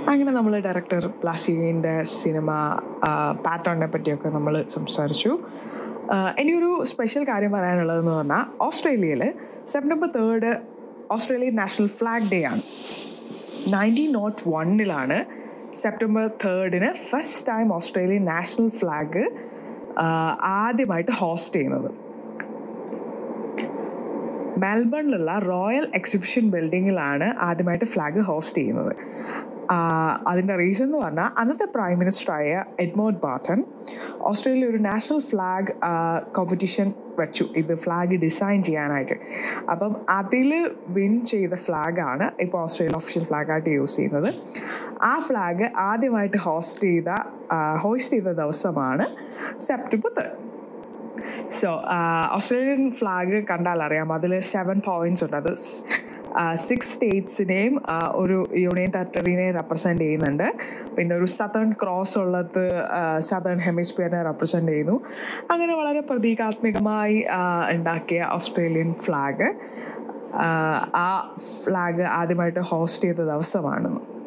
അങ്ങനെ നമ്മൾ director പ്ലാസിൻ്റെ cinema പാറ്റേണിനെ പറ്റിയൊക്കെ നമ്മൾ സംസാരിച്ചു ആഹ് ഇനിയൊരു സ്പെഷ്യൽ കാര്യം പറയാനുള്ളതെന്ന് പറഞ്ഞാൽ ഓസ്ട്രേലിയയിൽ September third Australian national flag day ആണ് നയൻറ്റീൻ നോട്ട് വണ്ണിലാണ് സെപ്റ്റംബർ തേർഡിന് first time Australian national flag ആദ്യമായിട്ട് ഹോസ്റ്റ് ചെയ്യുന്നത് മെൽബണിലുള്ള റോയൽ എക്സിബിഷൻ ബിൽഡിങ്ങിലാണ് ആദ്യമായിട്ട് ഫ്ലാഗ് ഹോസ്റ്റ് ചെയ്യുന്നത് അതിൻ്റെ റീസൺ എന്ന് പറഞ്ഞാൽ അന്നത്തെ പ്രൈം മിനിസ്റ്ററായ എഡ്മോഡ് ബാട്ടൺ ഓസ്ട്രേലിയ ഒരു നാഷണൽ ഫ്ലാഗ് കോമ്പറ്റീഷൻ വെച്ചു ഇത് ഫ്ലാഗ് ഡിസൈൻ ചെയ്യാനായിട്ട് അപ്പം അതിൽ വിൻ ചെയ്ത ഫ്ലാഗാണ് ഇപ്പോൾ ഓസ്ട്രേലിയ ഒഫീഷ്യൽ ഫ്ലാഗായിട്ട് യൂസ് ചെയ്യുന്നത് ആ ഫ്ലാഗ് ആദ്യമായിട്ട് ഹോസ്റ്റ് ചെയ്ത ഹോസ്റ്റ് ചെയ്ത ദിവസമാണ് September third so Australian flag കണ്ടാൽ അറിയാം അതിൽ സെവൻ പോയിന്റ്സ് ഉണ്ട് അത് സിക്സ് സ്റ്റേറ്റ്സിനെയും ഒരു യൂണിയൻ ടെറിട്ടറിനെയും റെപ്രസെൻ്റ് ചെയ്യുന്നുണ്ട് പിന്നെ ഒരു സതേൺ ക്രോസ് ഉള്ളത് സതേൺ ഹെമിസ്ഫിയറിനെ റെപ്രസെൻ്റ് ചെയ്യുന്നു അങ്ങനെ വളരെ പ്രതീകാത്മകമായി ഉണ്ടാക്കിയ ഓസ്ട്രേലിയൻ ഫ്ലാഗ് ആ ഫ്ലാഗ് ആദ്യമായിട്ട് ഹോസ്റ്റ് ചെയ്ത ദിവസമാണെന്ന്